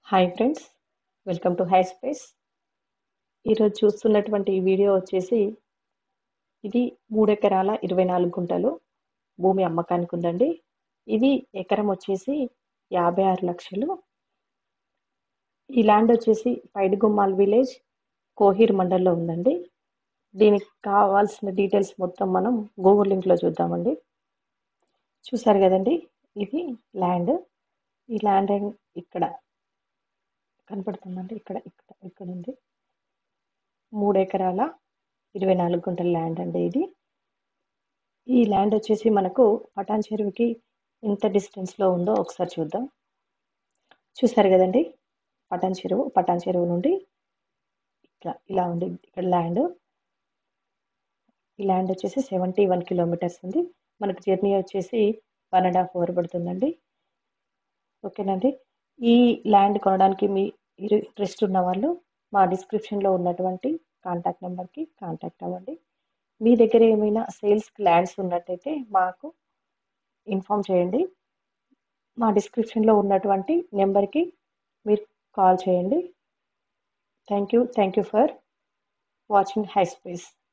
hi friends welcome to high space ఈరోజు చూస్తున్నటువంటి ఈ వీడియో వచ్చేసి ఇది మూడు ఎకరాల ఇరవై నాలుగు గుంటలు భూమి అమ్మకానికి ఉందండి ఇది ఎకరం వచ్చేసి యాభై ఆరు లక్షలు ఈ ల్యాండ్ వచ్చేసి పైడిగుమ్మాల్ విలేజ్ కోహిర్ మండల్లో ఉందండి దీనికి కావాల్సిన డీటెయిల్స్ మొత్తం మనం గూగుల్ లింక్లో చూద్దామండి చూసారు కదండి ఇది ల్యాండ్ ఈ ల్యాండ్ ఇక్కడ కనపడుతుందండి ఇక్కడ ఇక్కడ ఇక్కడ ఉంది మూడు ఎకరాల ఇరవై నాలుగు గుంటల ల్యాండ్ అండి ఇది ఈ ల్యాండ్ వచ్చేసి మనకు పటాన్ చెరువుకి ఎంత డిస్టెన్స్లో ఉందో ఒకసారి చూద్దాం చూసారు కదండి పటాన్ చెరువు పటాన్ చెరువు నుండి ఇట్లా ఇలా ఉంది ఇక్కడ ల్యాండ్ ఈ ల్యాండ్ వచ్చేసి సెవెంటీ వన్ కిలోమీటర్స్ ఉంది మనకు జర్నీ వచ్చేసి వన్ అండ్ హాఫ్ అవర్ పడుతుందండి ఓకేనండి ఈ ల్యాండ్ కొనడానికి మీ ఇంట్రెస్ట్ ఉన్న వాళ్ళు మా డిస్క్రిప్షన్లో ఉన్నటువంటి కాంటాక్ట్ నెంబర్కి కాంటాక్ట్ అవ్వండి మీ దగ్గర ఏమైనా సేల్స్కి ల్యాండ్స్ ఉన్నట్టయితే మాకు ఇన్ఫామ్ చేయండి మా డిస్క్రిప్షన్లో ఉన్నటువంటి నెంబర్కి మీరు కాల్ చేయండి thank you thank you for watching high space